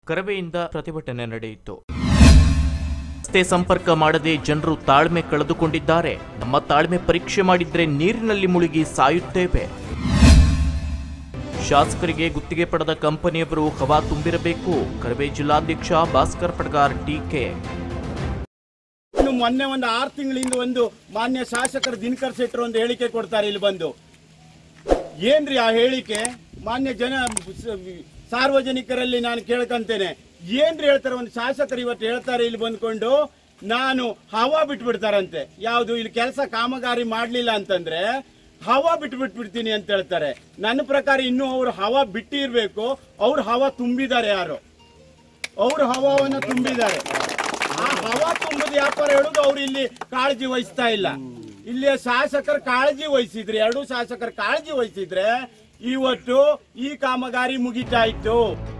ಕರವೆಯಿಂದ ಪ್ರತಿಭಟನೆ ನಡೆಯಿತು ರಸ್ತೆ ಸಂಪರ್ಕ ಮಾಡದೆ ಜನರು ತಾಳ್ಮೆ ಕಳೆದುಕೊಂಡಿದ್ದಾರೆ ನಮ್ಮ ತಾಳ್ಮೆ ಪರೀಕ್ಷೆ ಮಾಡಿದ್ರೆ ನೀರಿನಲ್ಲಿ ಮುಳುಗಿ ಸಾಯುತ್ತೇವೆ ಶಾಸಕರಿಗೆ ಗುತ್ತಿಗೆ ಪಡೆದ ಕಂಪನಿಯವರು ಹವಾ ತುಂಬಿರಬೇಕು ಕರವೇ ಜಿಲ್ಲಾಧ್ಯಕ್ಷ ಭಾಸ್ಕರ್ ಪಡ್ಗಾರ್ ಟೀಕೆ ಇನ್ನು ಮೊನ್ನೆ ಒಂದು ಆರು ತಿಂಗಳಿಂದ ಒಂದು ಮಾನ್ಯ ಶಾಸಕರು ದಿನಕರ್ ಶೆಟ್ಟರು ಒಂದು ಹೇಳಿಕೆ ಕೊಡ್ತಾರೆ ಇಲ್ಲಿ ಬಂದು ಏನ್ರಿ ಆ ಹೇಳಿಕೆ ಮಾನ್ಯ ಜನ ಸ- ಸಾರ್ವಜನಿಕರಲ್ಲಿ ನಾನು ಕೇಳ್ಕಂತೇನೆ ಏನ್ರಿ ಹೇಳ್ತಾರೆ ಒಂದು ಶಾಸಕರು ಇವತ್ತು ಹೇಳ್ತಾರೆ ಇಲ್ಲಿ ಬಂದ್ಕೊಂಡು ನಾನು ಹವಾ ಬಿಟ್ಬಿಡ್ತಾರಂತೆ ಯಾವುದು ಇಲ್ಲಿ ಕೆಲಸ ಕಾಮಗಾರಿ ಮಾಡ್ಲಿಲ್ಲ ಅಂತಂದ್ರೆ ಹವಾ ಬಿಟ್ಬಿಟ್ಬಿಡ್ತೀನಿ ಅಂತ ಹೇಳ್ತಾರೆ ನನ್ನ ಪ್ರಕಾರ ಇನ್ನೂ ಅವ್ರು ಹವಾ ಬಿಟ್ಟಿರ್ಬೇಕು ಅವ್ರು ಹವಾ ತುಂಬಿದ್ದಾರೆ ಯಾರು ಅವರು ಹವಾವನ್ನ ತುಂಬಿದ್ದಾರೆ ಆ ಹವಾ ತುಂಬದ ವ್ಯಾಪಾರ ಹೇಳುದು ಅವ್ರು ಇಲ್ಲಿ ಕಾಳಜಿ ವಹಿಸ್ತಾ ಇಲ್ಲ ಇಲ್ಲಿಯ ಶಾಸಕರು ಕಾಳಜಿ ವಹಿಸಿದ್ರೆ ಎರಡು ಶಾಸಕರು ಕಾಳಜಿ ವಹಿಸಿದ್ರೆ ಇವತ್ತು ಈ ಕಾಮಗಾರಿ ಮುಗಿತಾ ಇತ್ತು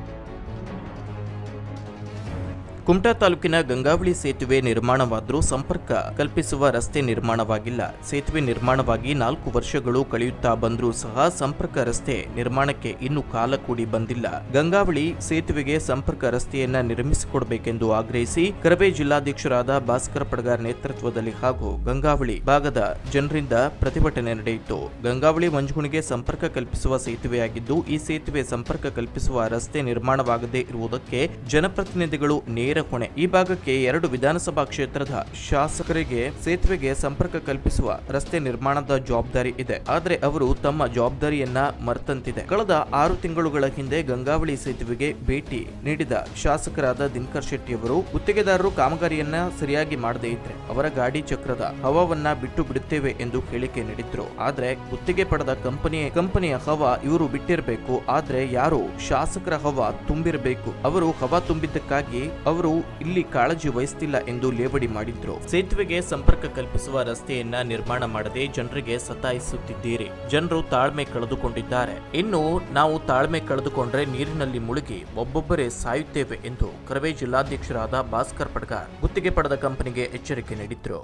ಕುಮಟಾ ತಾಲೂಕಿನ ಗಂಗಾವಳಿ ಸೇತುವೆ ನಿರ್ಮಾಣವಾದರೂ ಸಂಪರ್ಕ ಕಲ್ಪಿಸುವ ರಸ್ತೆ ನಿರ್ಮಾಣವಾಗಿಲ್ಲ ಸೇತುವೆ ನಿರ್ಮಾಣವಾಗಿ ನಾಲ್ಕು ವರ್ಷಗಳು ಕಳೆಯುತ್ತಾ ಬಂದರೂ ಸಹ ಸಂಪರ್ಕ ರಸ್ತೆ ನಿರ್ಮಾಣಕ್ಕೆ ಇನ್ನೂ ಕಾಲ ಕೂಡಿ ಬಂದಿಲ್ಲ ಗಂಗಾವಳಿ ಸೇತುವೆಗೆ ಸಂಪರ್ಕ ರಸ್ತೆಯನ್ನ ನಿರ್ಮಿಸಿಕೊಡಬೇಕೆಂದು ಆಗ್ರಹಿಸಿ ಕರವೇ ಜಿಲ್ಲಾಧ್ಯಕ್ಷರಾದ ಭಾಸ್ಕರ ಪಡಗಾರ್ ನೇತೃತ್ವದಲ್ಲಿ ಹಾಗೂ ಗಂಗಾವಳಿ ಭಾಗದ ಜನರಿಂದ ಪ್ರತಿಭಟನೆ ನಡೆಯಿತು ಗಂಗಾವಳಿ ಮಂಜುಗುಣಿಗೆ ಸಂಪರ್ಕ ಕಲ್ಪಿಸುವ ಸೇತುವೆಯಾಗಿದ್ದು ಈ ಸೇತುವೆ ಸಂಪರ್ಕ ಕಲ್ಪಿಸುವ ರಸ್ತೆ ನಿರ್ಮಾಣವಾಗದೇ ಇರುವುದಕ್ಕೆ ಜನಪ್ರತಿನಿಧಿಗಳು ನೇರ ಹೊಣೆ ಈ ಭಾಗಕ್ಕೆ ಎರಡು ವಿಧಾನಸಭಾ ಕ್ಷೇತ್ರದ ಶಾಸಕರಿಗೆ ಸೇತುವೆಗೆ ಸಂಪರ್ಕ ಕಲ್ಪಿಸುವ ರಸ್ತೆ ನಿರ್ಮಾಣದ ಜವಾಬ್ದಾರಿ ಇದೆ ಆದರೆ ಅವರು ತಮ್ಮ ಜವಾಬ್ದಾರಿಯನ್ನ ಮರ್ತಂತಿದೆ ಕಳೆದ ಆರು ತಿಂಗಳುಗಳ ಹಿಂದೆ ಗಂಗಾವಳಿ ಸೇತುವೆಗೆ ಭೇಟಿ ನೀಡಿದ ಶಾಸಕರಾದ ದಿನಕರ್ ಶೆಟ್ಟಿ ಅವರು ಗುತ್ತಿಗೆದಾರರು ಕಾಮಗಾರಿಯನ್ನ ಸರಿಯಾಗಿ ಮಾಡದೇ ಇದ್ರೆ ಅವರ ಗಾಡಿ ಚಕ್ರದ ಹವಾವನ್ನ ಬಿಟ್ಟು ಬಿಡುತ್ತೇವೆ ಎಂದು ಹೇಳಿಕೆ ನೀಡಿದ್ರು ಆದ್ರೆ ಗುತ್ತಿಗೆ ಪಡೆದ ಕಂಪನಿ ಕಂಪನಿಯ ಹವಾ ಇವರು ಬಿಟ್ಟಿರಬೇಕು ಆದ್ರೆ ಯಾರು ಶಾಸಕರ ಹವಾ ತುಂಬಿರಬೇಕು ಅವರು ಹವಾ ತುಂಬಿದ್ದಕ್ಕಾಗಿ ಅವರು ಇಲ್ಲಿ ಕಾಳಜಿ ವಹಿಸ್ತಿಲ್ಲ ಎಂದು ಲೇವಡಿ ಮಾಡಿದ್ರು ಸೇತುವೆಗೆ ಸಂಪರ್ಕ ಕಲ್ಪಿಸುವ ರಸ್ತೆಯನ್ನ ನಿರ್ಮಾಣ ಮಾಡದೆ ಜನರಿಗೆ ಸತಾಯಿಸುತ್ತಿದ್ದೀರಿ ಜನರು ತಾಳ್ಮೆ ಕಳೆದುಕೊಂಡಿದ್ದಾರೆ ಇನ್ನು ನಾವು ತಾಳ್ಮೆ ಕಳೆದುಕೊಂಡ್ರೆ ನೀರಿನಲ್ಲಿ ಮುಳುಗಿ ಒಬ್ಬೊಬ್ಬರೇ ಸಾಯುತ್ತೇವೆ ಎಂದು ಕರವೇ ಜಿಲ್ಲಾಧ್ಯಕ್ಷರಾದ ಭಾಸ್ಕರ್ ಪಡ್ಗಾರ್ ಗುತ್ತಿಗೆ ಪಡೆದ ಕಂಪನಿಗೆ ಎಚ್ಚರಿಕೆ ನೀಡಿದ್ರು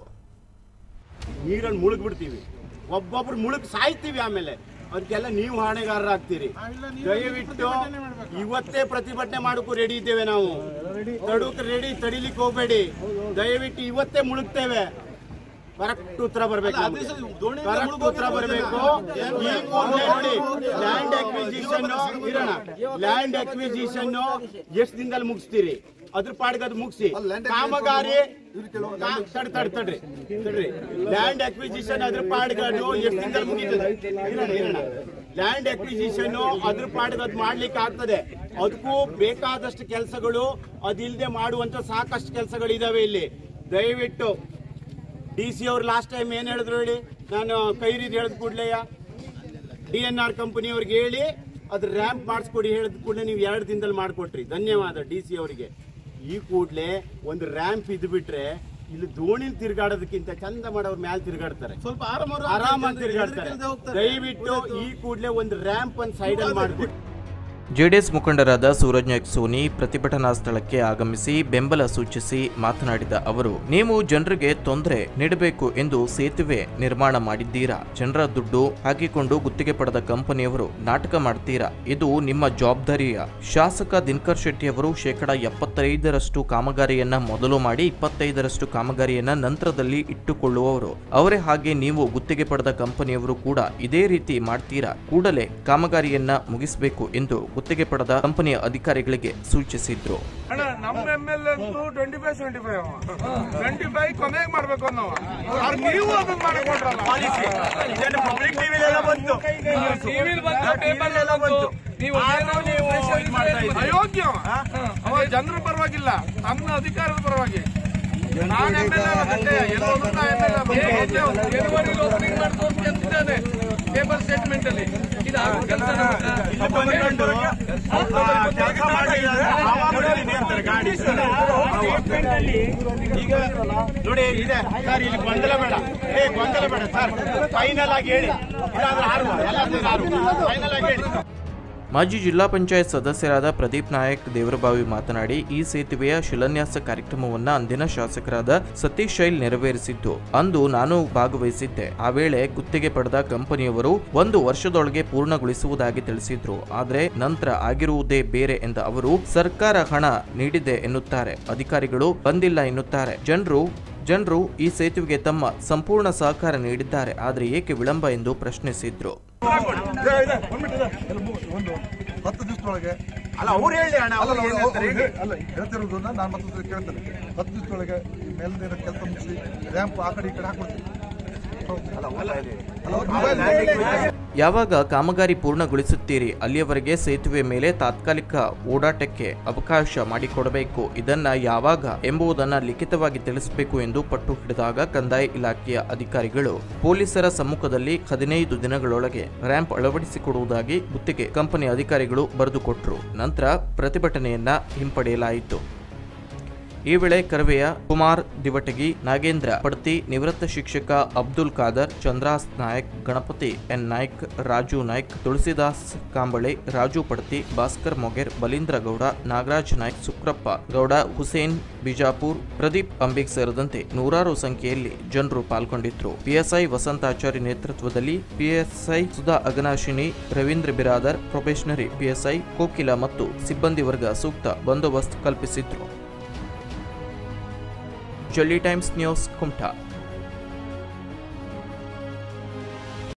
ನೀರಲ್ಲಿ ಮುಳುಗ್ ಬಿಡ್ತೀವಿ ಒಬ್ಬೊಬ್ರು ಮುಳುಗ್ ಸಾಯ್ತೀವಿ ಆಮೇಲೆ ಅದಕ್ಕೆಲ್ಲ ನೀವು ಹೊಣೆಗಾರರಾಗ್ತೀರಿ ದಯವಿಟ್ಟು ಇವತ್ತೇ ಪ್ರತಿಭಟನೆ ಮಾಡೋಕ್ಕೂ ರೆಡಿ ಇದ್ದೇವೆ ನಾವು ತಡೋಕ್ ರೆಡಿ ತಡಿಲಿಕ್ಕೆ ಹೋಗ್ಬೇಡಿ ದಯವಿಟ್ಟು ಇವತ್ತೇ ಮುಳುಗ್ತೇವೆ ಕರೆಕ್ಟ್ ಉತ್ತರ ಬರ್ಬೇಕು ಕರೆಕ್ಟ್ ಉತ್ತರ ಬರಬೇಕು ಈ ಕೂಡ್ಲೇ ನೋಡಿ ಲ್ಯಾಂಡ್ ಅಕ್ವಿಸಿಷನ್ ಇರೋಣ ಲ್ಯಾಂಡ್ ಅಕ್ವಿಸಿಷನ್ ಎಷ್ಟು ದಿನದಲ್ಲಿ ಮುಗಿಸ್ತೀರಿ ಅದ್ರ ಪಾಡಿಗೆ ಅದು ಮುಗಿಸಿ ಕಾಮಗಾರಿ ಕಾ- ತಡ್ ತಡ್ ತಡ್ರಿ ತಡ್ರಿ ಲ್ಯಾಂಡ್ ಅಕ್ವಿಸಿಷನ್ ಅದ್ರ ಪಾಡಿಗೆ ಅದು ಎಷ್ಟು ದಿನದಲ್ಲಿ ಮುಗೀತದೆ ಇರೋಣ ಇರೋಣ ಲ್ಯಾಂಡ್ ಅಕ್ವಿಸಿಷನ್ ಅದ್ರ ಪಾಡಿಗೆ ಅದು ಮಾಡ್ಲಿಕ್ಕೆ ಆಗ್ತದೆ ಅದಕ್ಕೂ ಬೇಕಾದಷ್ಟು ಕೆಲಸಗಳು ಅದಿಲ್ಲದೆ ಮಾಡುವಂತ ಸಾಕಷ್ಟು ಕೆಲಸಗಳಿದಾವೆ ಇಲ್ಲಿ ದಯವಿಟ್ಟು ಡಿ ಸಿ ಅವ್ರು ಲಾಸ್ಟ್ ಟೈಮ್ ಏನ್ ಹೇಳಿದ್ರು ಹೇಳಿ ನಾನು ಕೈರಿದ್ ಹೇಳಿದ ಕೂಡಲೆಯ ಡಿ ಎನ್ ಆರ್ ಕಂಪನಿಯವ್ರಿಗೆ ಹೇಳಿ ಅದ್ರ ರ್ಯಾಂಪ್ ಮಾಡಿಸ್ಕೊಡಿ ಹೇಳಿದ ಕೂಡಲೇ ನೀವು ಎರಡು ದಿನದಲ್ಲಿ ಮಾಡಿಕೊಟ್ರಿ ಧನ್ಯವಾದ ಡಿ ಸಿ ಅವರಿಗೆ ಈ ಕೂಡಲೇ ಒಂದು ರ್ಯಾಂಪ್ ಇದ್ ಬಿಟ್ರೆ ಇಲ್ಲಿ ದೋಣಿಲ್ ತಿರ್ಗಾಡೋದಕ್ಕಿಂತ ಚಂದ ಮಾಡೋರ್ ಮ್ಯಾಲ್ ತಿರ್ಗಾಡ್ತಾರೆ ಸ್ವಲ್ಪ ಆರಾಮಾಗಿ ತಿರ್ಗಾಡ್ತಾರೆ ದಯವಿಟ್ಟು ಈ ಕೂಡಲೇ ಒಂದು ರ್ಯಾಂಪ್ ಒಂದು ಸೈಡಲ್ಲಿ ಮಾಡ್ಕೊಡಿ ಜೆಡಿಎಸ್ ಮುಖಂಡರಾದ ಸೂರಜ್ ನಾಯ್ಕ್ ಸೋನಿ ಪ್ರತಿಭಟನಾ ಸ್ಥಳಕ್ಕೆ ಆಗಮಿಸಿ ಬೆಂಬಲ ಸೂಚಿಸಿ ಮಾತನಾಡಿದ ಅವರು ನೀವು ಜನರಿಗೆ ತೊಂದರೆ ನೀಡಬೇಕು ಎಂದು ಸೇತುವೆ ನಿರ್ಮಾಣ ಮಾಡಿದ್ದೀರಾ ಜನರ ದುಡ್ಡು ಹಾಕಿಕೊಂಡು ಗುತ್ತಿಗೆ ಪಡೆದ ಕಂಪನಿಯವರು ನಾಟಕ ಮಾಡ್ತೀರಾ ಇದು ನಿಮ್ಮ ಜವಾಬ್ದಾರಿಯ ಶಾಸಕ ದಿನಕರ್ ಶೆಟ್ಟಿ ಅವರು ಶೇಕಡ ಎಪ್ಪತ್ತೈದರಷ್ಟು ಕಾಮಗಾರಿಯನ್ನ ಮೊದಲು ಮಾಡಿ ಇಪ್ಪತ್ತೈದರಷ್ಟು ಕಾಮಗಾರಿಯನ್ನ ನಂತರದಲ್ಲಿ ಇಟ್ಟುಕೊಳ್ಳುವವರು ಅವರೇ ಹಾಗೆ ನೀವು ಗುತ್ತಿಗೆ ಪಡೆದ ಕಂಪನಿಯವರು ಕೂಡ ಇದೇ ರೀತಿ ಮಾಡ್ತೀರಾ ಕೂಡಲೇ ಕಾಮಗಾರಿಯನ್ನ ಮುಗಿಸಬೇಕು ಎಂದು ಗುತ್ತಿಗೆ ಪಡೆದ ಕಂಪನಿಯ ಅಧಿಕಾರಿಗಳಿಗೆ ಸೂಚಿಸಿದ್ರು ಅಣ್ಣ ನಮ್ಮ ಎಮ್ ಎಲ್ ಅಂತೂ twenty five twenty five twenty five ಕೊನೆಗೆ ಮಾಡ್ಬೇಕು ಅನ್ನೋ ಅವ್ರು ನೀವು ಅದನ್ನ ಮಾಡಿಕೊಟ್ರಲ್ಲ ಪಬ್ಲಿಕ್ ಟಿವಿಲೆಲ್ಲ ಬಂತು ಅಯೋಗ್ಯ ಅವ. ಅವ ಜನರ ಪರವಾಗಿಲ್ಲ ನಮ್ಮ ಅಧಿಕಾರದ ಪರವಾಗಿ ನಾನು ಎಮ್ ಎಲ್ ಎಲ್ಲೋದ್ರು ನಾ ಎಮ್ ಎಲ್ ಜನವರಿ ಪೇಪರ್ ಸ್ಟೇಟ್ಮೆಂಟ್ ಅಲ್ಲಿ ಇದು ಆಗೋ ಕೆಲಸ ಇಲ್ಲಿ ಬಂದ್ಕೊಂಡು ಕೆಲಸ ಮಾಡಿದ್ರೆ ಹವಾ ಬಿಡ್ತೀನಿ ಅಂತಾರೆ ಗಾಡಿ ಈಗ ನೋಡಿ ಇದೆ ಸರ್ ಇಲ್ಲಿ ಗೊಂದಲ ಬೇಡ ಏ ಗೊಂದಲ ಬೇಡ ಸರ್ ಫೈನಲ್ ಆಗಿ ಹೇಳಿ ಇಲ್ಲಾಂದ್ರೆ ಆರು ಎಲ್ಲಾದ್ರೂ ಆರು ಫೈನಲ್ ಆಗಿ ಹೇಳಿ ಮಾಜಿ ಜಿಲ್ಲಾ ಪಂಚಾಯತ್ ಸದಸ್ಯರಾದ ಪ್ರದೀಪ್ ನಾಯಕ್ ದೇವರಬಾವಿ ಮಾತನಾಡಿ ಈ ಸೇತುವೆಯ ಶಿಲಾನ್ಯಾಸ ಕಾರ್ಯಕ್ರಮವನ್ನ ಅಂದಿನ ಶಾಸಕರಾದ ಸತೀಶ್ ಶೈಲ್ ನೆರವೇರಿಸಿದ್ದು ಅಂದು ನಾನು ಭಾಗವಹಿಸಿದ್ದೆ ಆ ವೇಳೆ ಗುತ್ತಿಗೆ ಪಡೆದ ಕಂಪನಿಯವರು ಒಂದು ವರ್ಷದೊಳಗೆ ಪೂರ್ಣಗೊಳಿಸುವುದಾಗಿ ತಿಳಿಸಿದ್ರು ಆದ್ರೆ ನಂತರ ಆಗಿರುವುದೇ ಬೇರೆ ಎಂದ ಅವರು ಸರ್ಕಾರ ಹಣ ನೀಡಿದೆ ಎನ್ನುತ್ತಾರೆ ಅಧಿಕಾರಿಗಳು ಬಂದಿಲ್ಲ ಎನ್ನುತ್ತಾರೆ ಜನರು ಜನರು ಈ ಸೇತುವೆಗೆ ತಮ್ಮ ಸಂಪೂರ್ಣ ಸಹಕಾರ ನೀಡಿದ್ದಾರೆ ಆದರೆ ಏಕೆ ವಿಳಂಬ ಎಂದು ಪ್ರಶ್ನಿಸಿದ್ರು ಇದೆ, ಇದೆ, ಒಂದ್ minute ಇದೆ. ಎಲ್ಲ ಮು- ಒಂದು ಹತ್ತು ದಿವಸದೊಳಗೆ ಅಲ್ಲ ಅವ್ರು ಹೇಳಿ ಅಣ್ಣ ಅಲ್ಲ ಅವ್ರು ಅಲ್ಲ, ಏನ್ ಹೇಳ್ತಾರೆ ಹೇಳಿ. ಅಲ್ಲ ಹೇಳ್ತಿರೋದನ್ನ ನಾನು ಮತ್ತೊಂದು ಕೇಳ್ತೇನೆ ಹತ್ತು ದಿವಸದೊಳಗೆ ಈ ಮೇಲ್ದಿನ ಕೆಲಸ ಮುಗಿಸಿ ರ್ಯಾಂಪ್ ಆ ಕಡೆ ಈ ಕಡೆ ಹಾಕೊಡ್ತೀನಿ ಅಲ್ಲ ಅವ್ರ ಮೊಬೈಲ್ ಯಾವಾಗ ಕಾಮಗಾರಿ ಪೂರ್ಣಗೊಳಿಸುತ್ತೀರಿ ಅಲ್ಲಿಯವರೆಗೆ ಸೇತುವೆ ಮೇಲೆ ತಾತ್ಕಾಲಿಕ ಓಡಾಟಕ್ಕೆ ಅವಕಾಶ ಮಾಡಿಕೊಡಬೇಕು ಇದನ್ನ ಯಾವಾಗ ಎಂಬುದನ್ನ ಲಿಖಿತವಾಗಿ ತಿಳಿಸಬೇಕು ಎಂದು ಪಟ್ಟು ಹಿಡಿದಾಗ ಕಂದಾಯ ಇಲಾಖೆಯ ಅಧಿಕಾರಿಗಳು ಪೊಲೀಸರ ಸಮ್ಮುಖದಲ್ಲಿ ಹದಿನೈದು ದಿನಗಳೊಳಗೆ ರ್ಯಾಂಪ್ ಅಳವಡಿಸಿಕೊಡುವುದಾಗಿ ಗುತ್ತಿಗೆ ಕಂಪನಿ ಅಧಿಕಾರಿಗಳು ಬರೆದುಕೊಟ್ರು ನಂತರ ಪ್ರತಿಭಟನೆಯನ್ನ ಹಿಂಪಡೆಯಲಾಯಿತು ಈ ವೇಳೆ ಕರವೆಯ ಕುಮಾರ್ ದಿವಟಗಿ ನಾಗೇಂದ್ರ ಪಡ್ತಿ ನಿವೃತ್ತ ಶಿಕ್ಷಕ ಅಬ್ದುಲ್ ಖಾದರ್ ಚಂದ್ರಾಸ್ ನಾಯಕ್ ಗಣಪತಿ ಎನ್ ನಾಯ್ಕ್ ರಾಜು ನಾಯ್ಕ್ ತುಳಸಿದಾಸ್ ಕಾಂಬಳೆ ರಾಜು ಪಡ್ತಿ ಭಾಸ್ಕರ್ ಮೊಗೇರ್ ಬಲೀಂದ್ರ ಗೌಡ ನಾಗರಾಜ್ ನಾಯ್ಕ್ ಸುಕ್ರಪ್ಪ ಗೌಡ ಹುಸೇನ್ ಬಿಜಾಪುರ್ ಪ್ರದೀಪ್ ಅಂಬಿಕ್ ಸೇರಿದಂತೆ ನೂರಾರು ಸಂಖ್ಯೆಯಲ್ಲಿ ಜನರು ಪಾಲ್ಗೊಂಡಿದ್ರು ಪಿಎಸ್ಐ ವಸಂತಾಚಾರಿ ನೇತೃತ್ವದಲ್ಲಿ PSI Sudha Aghanashini Ravindra Biradar probationary PSI Kokila ಮತ್ತು ಸಿಬ್ಬಂದಿ ವರ್ಗ ಸೂಕ್ತ ಬಂದೋಬಸ್ತ್ ಕಲ್ಪಿಸಿದ್ರು ಜೊಲ್ಲಿ ಟೈಮ್ಸ್ ನ್ಯೂಸ್ ಕುಮಟಾ